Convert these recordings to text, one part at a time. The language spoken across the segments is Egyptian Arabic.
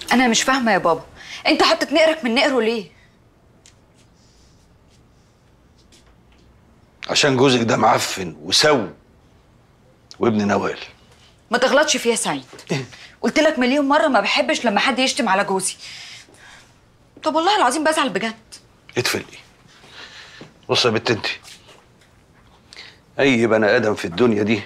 انا مش فاهمه يا بابا انت حاطط نقرك من نقره ليه عشان جوزك ده معفن وسوي وابن نوال ما تغلطش فيها سعيد قلت لك مليون مره ما بحبش لما حد يشتم على جوزي طب والله العظيم بزعل بجد اتفلقي بص يا بنت انت اي بني ادم في الدنيا دي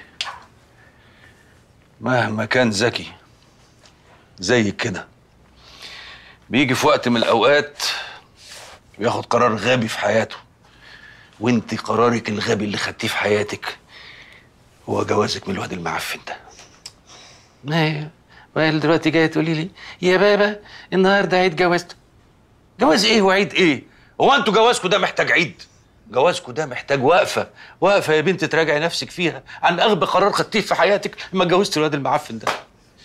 مهما كان ذكي زيك كده بيجي في وقت من الاوقات وياخد قرار غبي في حياته وانت قرارك الغبي اللي خدتيه في حياتك هو جوازك من الواد المعفن ده ايوه وهي دلوقتي جايه تقولي لي يا بابا النهارده عيد جوازته جواز ايه وعيد ايه هو انتوا جوازكوا ده محتاج عيد جوازكوا ده محتاج وقفه وقفه يا بنت تراجعي نفسك فيها عن اغبى قرار خدتيه في حياتك لما اتجوزت الواد المعفن ده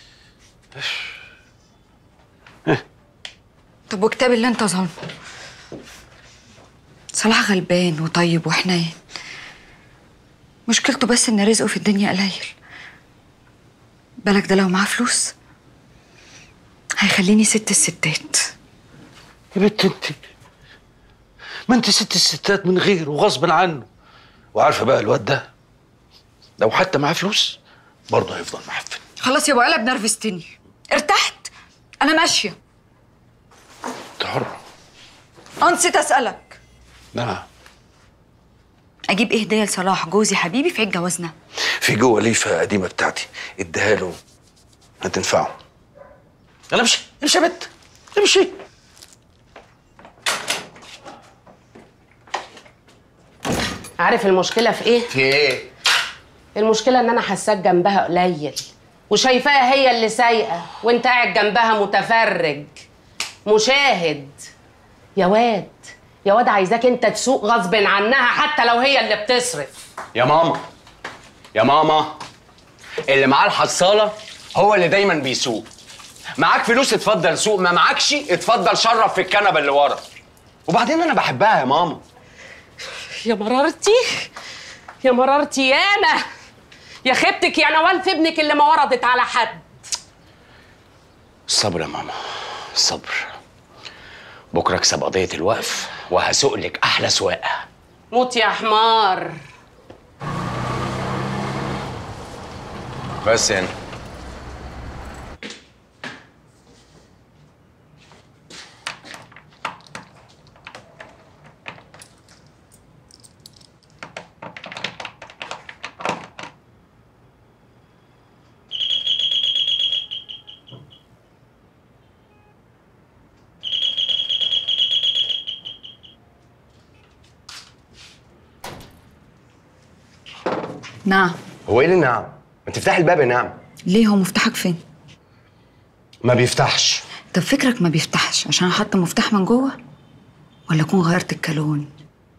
طب وكتاب اللي انت ظالمه صلاح غلبان وطيب وحنين مشكلته بس ان رزقه في الدنيا قليل بالك ده لو معاه فلوس هيخليني ست الستات يا بنت انت ما انت ست الستات من غير وغصب عنه وعارفه بقى الواد ده لو حتى معاه فلوس برضه هيفضل معفن خلاص يا ابو قلب نرفزتني ارتحت انا ماشيه انت حره اه نسيت اسالك نعم اجيب ايه هديه لصلاح جوزي حبيبي في عيد جوازنا في جوه ليفه قديمه بتاعتي اديها له هتنفعه يلا امشي امشي يا بنت امشي عارف المشكله في ايه في ايه؟ المشكله ان انا حاساك جنبها قليل وشايفاها هي اللي سايقه وانت قاعد جنبها متفرج مشاهد يا واد يا واد عايزاك انت تسوق غصب عنها حتى لو هي اللي بتصرف يا ماما يا ماما اللي معاه الحصاله هو اللي دايما بيسوق معاك فلوس اتفضل سوق ما معاكش اتفضل شرف في الكنبه اللي ورا وبعدين انا بحبها يا ماما يا مرارتي يا مرارتي ياما يا خيبتك يا نوال في ابنك اللي ما وردت على حد الصبر يا ماما الصبر بكره اكسب قضيه الوقف وهسوق لك احلى سواقه موت يا حمار بس هنا نعم هو ايه اللي نعم؟ ما تفتحي الباب يا نعم ليه هو مفتاحك فين ما بيفتحش طب فكرك ما بيفتحش عشان حاطه مفتاح من جوه ولا اكون غيرت الكالون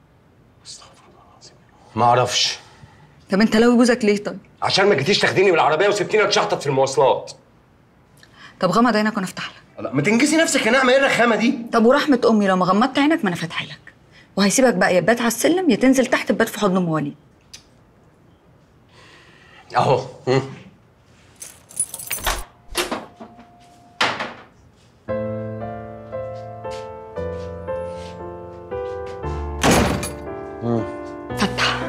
ما اعرفش طب انت لو جوزك ليه طيب عشان ما جيتيش تاخديني بالعربيه وسبتيني اتشحطط في المواصلات طب غمض عينك وانا افتح لك لا ما تنجزي نفسك يا نعمه ايه الرخامه دي طب ورحمه امي لو ما غمضت عينك ما انا فاتحه لك وهيسيبك بقى يا تبات على السلم يا تنزل تحت تبات في حضن ام وليد اهو هم. فتح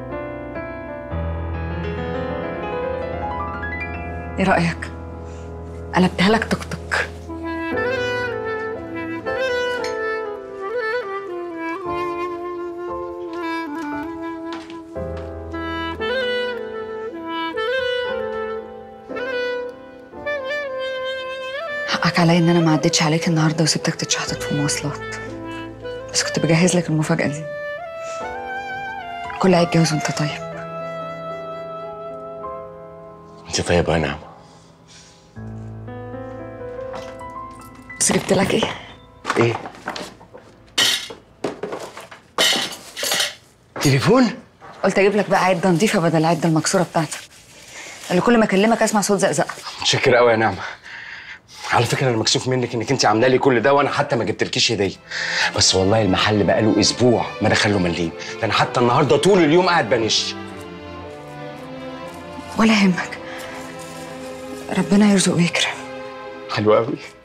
ايه رايك قلبتها لك توك توك حقك عليا ان انا ما عدتش عليك النهارده وسبتك تتشحطط في مواصلات بس كنت بجهز لك المفاجاه دي كل عيد جواز وانت طيب انت طيبه يا نعمه بس جبت لك ايه ايه تليفون قلت اجيب لك بقى عده نظيفه بدل العده المكسوره بتاعتك اللي كل ما اكلمك اسمع صوت زقزقه متشكر قوي يا نعمه على فكره انا مكسوف منك انك انت عامله لي كل ده وانا حتى ما جبتلكيش هديه بس والله المحل بقاله اسبوع ما دخله مليم ده انا حتى النهارده طول اليوم قاعد بنش ولا يهمك ربنا يرزق ويكرم حلو قوي